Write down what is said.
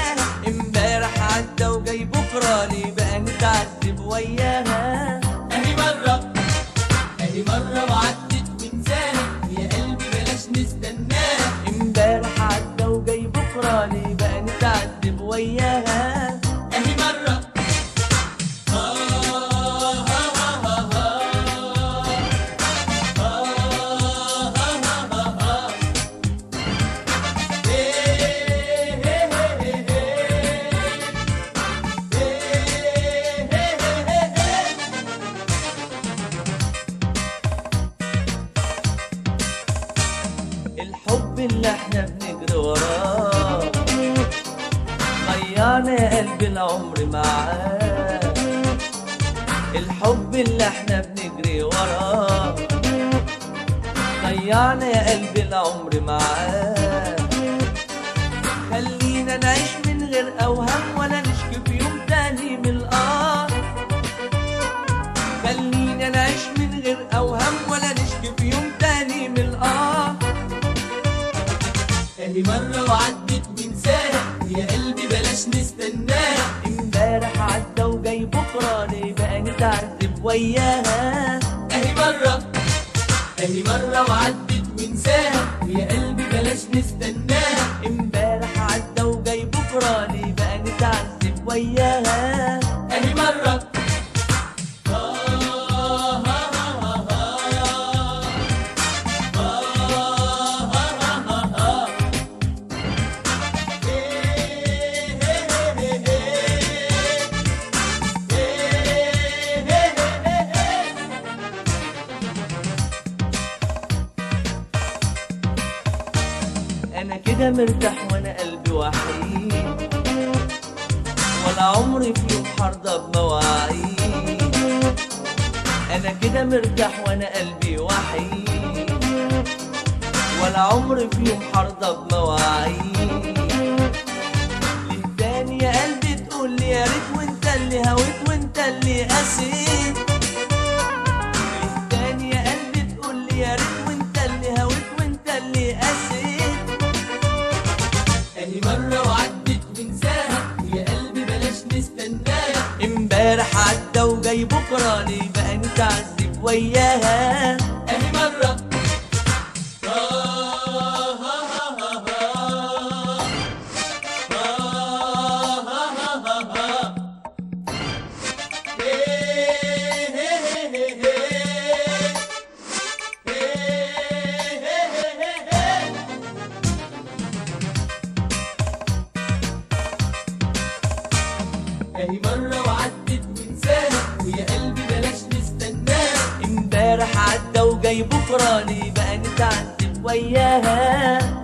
وياها امبارح عدى وجاي بكرة ليه بقى نتعذب وياها اهي مرة اهي مرة وعدت من سنة يا قلبي بلاش نستناها امبارح عدى وجاي بكرة ليه بقى نتعذب وياها اهي مرة آه آه آه آه آه. آه آه آه آه. إيه إيه إيه إيه. إيه إيه إيه إيه. الحب اللي احنا بنجري وراه ضيعنا يا قلبي العمر معاه الحب اللي احنا بنجري وراه ضيعنا يا قلبي العمر معاه خلينا نعيش من غير اوهام ولا نشكي في يوم تاني من الآه خلينا نعيش من غير اوهام ولا نشكي في يوم تاني من الآه اهي مرة وعدت من سنة يا قلبي بلاش نستناها امبارح عدى وجاي بكرة ليه بقى نتعذب وياها اهي مرة اهي مرة وعدت من سنة يا قلبي بلاش نستناها امبارح عدى وجاي بكرة ليه بقى نتعذب وياها اهي مرة آه آه آه آه آه. آه آه آه آه. إيه إيه إيه إيه. إيه إيه إيه إيه. انا كده مرتاح وانا قلبي وحيد ولا عمري في يوم حرضى بمواعيد انا كده مرتاح وانا قلبي وحيد ولا عمري في يوم حرضى بمواعيد ليه تاني يا قلبي تقول لي يا ريت وانت اللي هويت وانت اللي قسيت ليه تاني يا قلبي تقول لي يا ريت وانت اللي هويت وانت اللي قسيت اهي مرة وعدت من سنة يا قلبي بلاش نستناها امبارح عدى وجاي بكرة ليه بقى نتعذب وياها اهي مرة آه آه آه آه آه. آه آه آه آه. إيه إيه إيه إيه. إيه إيه إيه إيه. اهي مرة وعدت من سنة ويا قلبي بلاش نستناها امبارح عدى وجاي بكرة ليه بقى نتعذب وياها